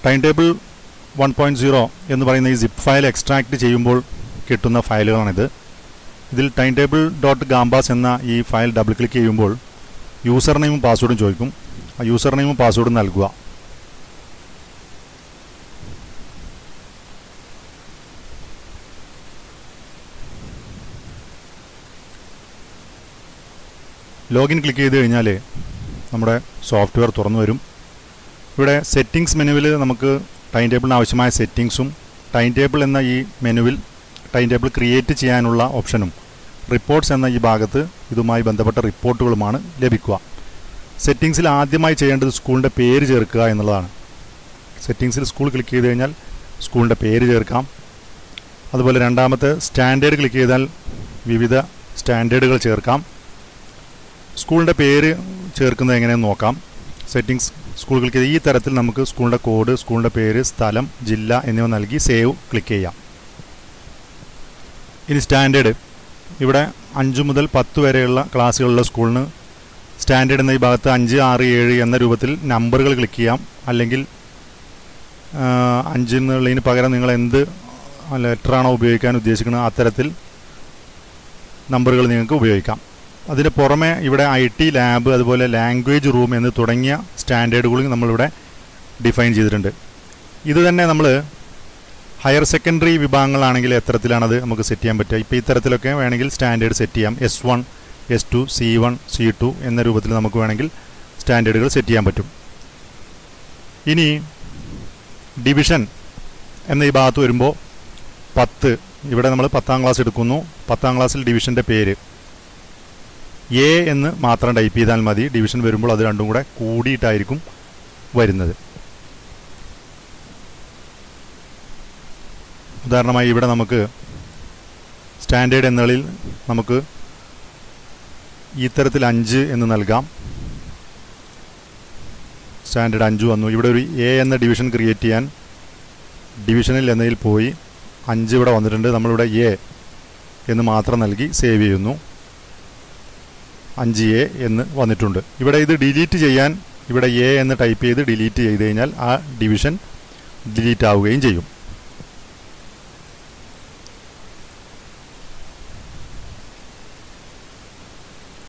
time table one point zero എന്ന് പറയുന്ന ഈ സിപ്പ് ഫയൽ എക്സ്ട്രാക്ട് ചെയ്യുമ്പോൾ കിട്ടുന്ന ഫയലുകളാണിത് ഇതിൽ ടൈം ടേബിൾ ഡോട്ട് ഗാംബാസ് എന്ന ഈ ഫയൽ ഡബിൾ ക്ലിക്ക് ചെയ്യുമ്പോൾ യൂസർ നെയിമും പാസ്വേഡും ചോദിക്കും ആ യൂസർ നെയിമും പാസ്വേഡും നൽകുക ലോഗിൻ ക്ലിക്ക് ചെയ്ത് കഴിഞ്ഞാൽ നമ്മുടെ സോഫ്റ്റ്വെയർ തുറന്നു വരും ഇവിടെ സെറ്റിങ്സ് മെനുവിൽ നമുക്ക് ടൈം ടേബിളിന് ആവശ്യമായ സെറ്റിങ്സും ടൈം ടേബിൾ എന്ന ഈ മെനുവിൽ ടൈം ടേബിൾ ക്രിയേറ്റ് ചെയ്യാനുള്ള ഓപ്ഷനും റിപ്പോർട്ട്സ് എന്ന ഈ ഭാഗത്ത് ഇതുമായി ബന്ധപ്പെട്ട റിപ്പോർട്ടുകളുമാണ് ലഭിക്കുക സെറ്റിങ്സിൽ ആദ്യമായി ചെയ്യേണ്ടത് സ്കൂളിൻ്റെ പേര് ചേർക്കുക എന്നുള്ളതാണ് സെറ്റിങ്സിൽ സ്കൂൾ ക്ലിക്ക് ചെയ്ത് കഴിഞ്ഞാൽ സ്കൂളിൻ്റെ പേര് ചേർക്കാം അതുപോലെ രണ്ടാമത്തെ സ്റ്റാൻഡേർഡ് ക്ലിക്ക് ചെയ്താൽ വിവിധ സ്റ്റാൻഡേർഡുകൾ ചേർക്കാം സ്കൂളിൻ്റെ പേര് ചേർക്കുന്നത് എങ്ങനെയെന്ന് നോക്കാം സെറ്റിങ്സ് സ്കൂൾ ക്ലിക്ക് ചെയ്ത് ഈ തരത്തിൽ നമുക്ക് സ്കൂളിൻ്റെ കോഡ് സ്കൂളിൻ്റെ പേര് സ്ഥലം ജില്ല എന്നിവ നൽകി സേവ് ക്ലിക്ക് ചെയ്യാം ഇനി സ്റ്റാൻഡേർഡ് ഇവിടെ അഞ്ച് മുതൽ പത്ത് വരെയുള്ള ക്ലാസ്സുകളുള്ള സ്കൂളിന് സ്റ്റാൻഡേർഡ് എന്ന ഈ ഭാഗത്ത് അഞ്ച് ആറ് ഏഴ് എന്ന രൂപത്തിൽ നമ്പറുകൾ ക്ലിക്ക് ചെയ്യാം അല്ലെങ്കിൽ അഞ്ച് എന്നുള്ളതിന് പകരം നിങ്ങൾ എന്ത് ലെറ്ററാണോ ഉപയോഗിക്കാൻ ഉദ്ദേശിക്കുന്നത് അത്തരത്തിൽ നമ്പറുകൾ നിങ്ങൾക്ക് ഉപയോഗിക്കാം അതിന് പുറമെ ഇവിടെ ഐ ടി ലാബ് അതുപോലെ ലാംഗ്വേജ് റൂം എന്ന് തുടങ്ങിയ സ്റ്റാൻഡേർഡുകളും നമ്മളിവിടെ ഡിഫൈൻ ചെയ്തിട്ടുണ്ട് ഇത് തന്നെ നമ്മൾ ഹയർ സെക്കൻഡറി വിഭാഗങ്ങളാണെങ്കിൽ എത്തരത്തിലാണത് നമുക്ക് സെറ്റ് ചെയ്യാൻ പറ്റുക ഇപ്പോൾ ഇത്തരത്തിലൊക്കെ വേണമെങ്കിൽ സ്റ്റാൻഡേർഡ് സെറ്റ് ചെയ്യാം S one S two C one C two എന്ന രൂപത്തിൽ നമുക്ക് വേണമെങ്കിൽ സ്റ്റാൻഡേർഡുകൾ സെറ്റ് ചെയ്യാൻ പറ്റും ഇനി ഡിവിഷൻ എന്ന ഈ ഭാഗത്ത് വരുമ്പോൾ പത്ത് ഇവിടെ നമ്മൾ പത്താം ക്ലാസ് എടുക്കുന്നു പത്താം ക്ലാസ്സിൽ ഡിവിഷൻ്റെ പേര് എ എന്ന് മാത്രം ടൈപ്പ് ചെയ്താൽ മതി ഡിവിഷൻ വരുമ്പോൾ അത് രണ്ടും കൂടെ കൂടിയിട്ടായിരിക്കും വരുന്നത് ഉദാഹരണമായി ഇവിടെ നമുക്ക് സ്റ്റാൻഡേർഡ് എന്നതിൽ നമുക്ക് ഇത്തരത്തിൽ അഞ്ച് എന്ന് നൽകാം സ്റ്റാൻഡേർഡ് അഞ്ച് വന്നു ഇവിടെ ഒരു എ എന്ന ഡിവിഷൻ ക്രിയേറ്റ് ചെയ്യാൻ ഡിവിഷനിൽ എന്നതിൽ പോയി അഞ്ച് ഇവിടെ വന്നിട്ടുണ്ട് നമ്മളിവിടെ എ എന്ന് മാത്രം നൽകി സേവ് ചെയ്യുന്നു അഞ്ച് എ എന്ന് വന്നിട്ടുണ്ട് ഇവിടെ ഇത് ഡിലീറ്റ് ചെയ്യാൻ ഇവിടെ എ എന്ന് ടൈപ്പ് ചെയ്ത് ഡിലീറ്റ് ചെയ്ത് കഴിഞ്ഞാൽ ആ ഡിവിഷൻ ഡിലീറ്റ് ആവുകയും ചെയ്യും